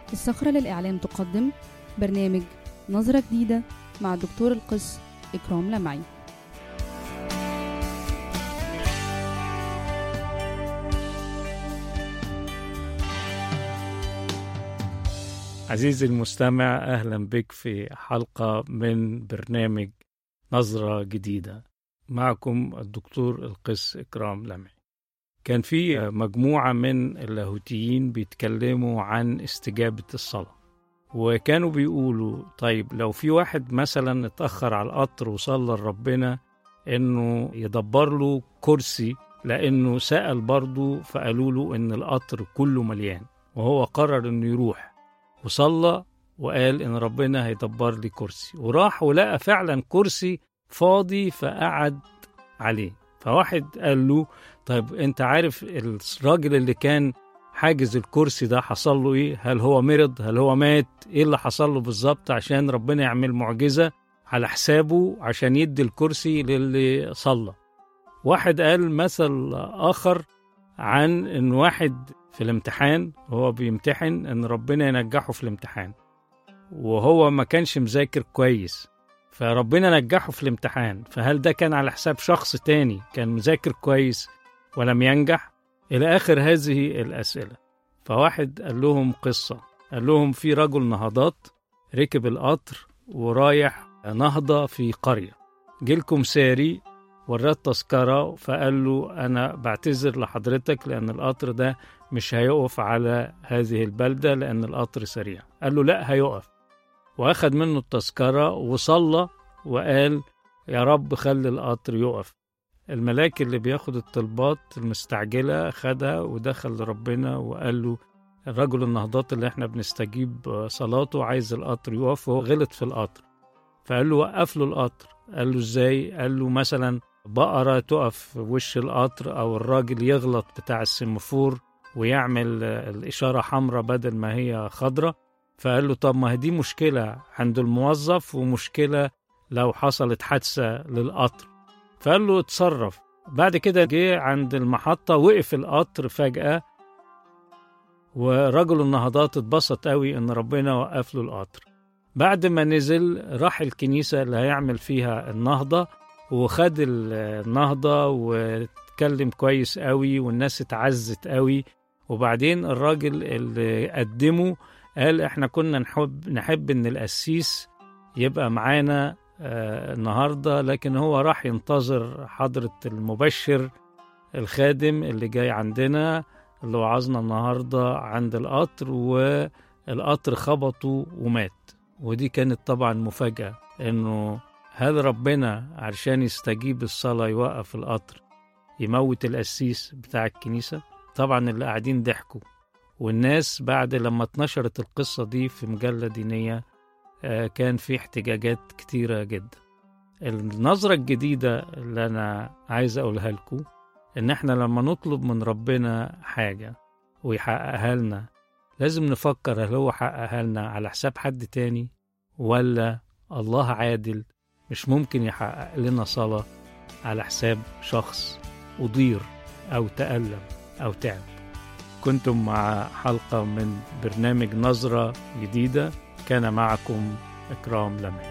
الصخرة للإعلام تقدم برنامج نظرة جديدة مع الدكتور القس إكرام لمعي عزيزي المستمع أهلا بك في حلقة من برنامج نظرة جديدة معكم الدكتور القس إكرام لمعي كان في مجموعة من اللاهوتيين بيتكلموا عن استجابة الصلاة وكانوا بيقولوا طيب لو في واحد مثلا اتأخر على القطر وصلى لربنا إنه يدبر له كرسي لأنه سأل برضه فقالوا له إن القطر كله مليان وهو قرر إنه يروح وصلى وقال إن ربنا هيدبر لي كرسي وراح ولقى فعلا كرسي فاضي فقعد عليه فواحد قال له طيب انت عارف الراجل اللي كان حاجز الكرسي ده حصل له ايه هل هو مرض هل هو مات ايه اللي حصل له بالظبط عشان ربنا يعمل معجزة على حسابه عشان يدي الكرسي للي صلى واحد قال مثل آخر عن ان واحد في الامتحان وهو بيمتحن ان ربنا ينجحه في الامتحان وهو ما كانش مذاكر كويس فربنا نجحه في الامتحان فهل ده كان على حساب شخص تاني كان مذاكر كويس ولم ينجح إلى آخر هذه الأسئلة فواحد قال لهم قصة قال لهم في رجل نهضات ركب القطر ورايح نهضة في قرية جيلكم ساري وراه التذكرة فقال له أنا بعتذر لحضرتك لأن القطر ده مش هيقف على هذه البلدة لأن القطر سريع قال له لا هيقف وأخد منه التذكرة وصلى وقال يا رب خلي القطر يقف الملاك اللي بياخد الطلبات المستعجلة خدها ودخل لربنا وقال له الرجل النهضات اللي احنا بنستجيب صلاته عايز القطر يقف وهو غلط في القطر فقال له وقف له القطر قال له ازاي قال له مثلا بقرة تقف في وش القطر أو الراجل يغلط بتاع السمفور ويعمل الإشارة حمراء بدل ما هي خضراء فقال له طب ما هي دي مشكلة عند الموظف ومشكلة لو حصلت حادثة للقطر فقال له اتصرف بعد كده جه عند المحطة وقف القطر فجأة ورجل النهضات اتبسط قوي ان ربنا وقف له القطر بعد ما نزل راح الكنيسة اللي هيعمل فيها النهضة وخد النهضة واتكلم كويس قوي والناس اتعزت قوي وبعدين الراجل اللي قدمه قال احنا كنا نحب نحب ان القسيس يبقى معانا آه النهارده لكن هو راح ينتظر حضرة المبشر الخادم اللي جاي عندنا اللي وعظنا النهارده عند القطر والقطر خبطه ومات ودي كانت طبعا مفاجأة انه هل ربنا عشان يستجيب الصلاة يوقف القطر يموت القسيس بتاع الكنيسة طبعا اللي قاعدين ضحكوا والناس بعد لما اتنشرت القصة دي في مجلة دينية كان في احتجاجات كتيرة جدا النظرة الجديدة اللي أنا عايز أقولها لكم إن إحنا لما نطلب من ربنا حاجة ويحققها لنا لازم نفكر هل هو حققها لنا على حساب حد تاني ولا الله عادل مش ممكن يحقق لنا صلاة على حساب شخص أضير أو تألم أو تعب كنتم مع حلقة من برنامج نظرة جديدة كان معكم إكرام لمعي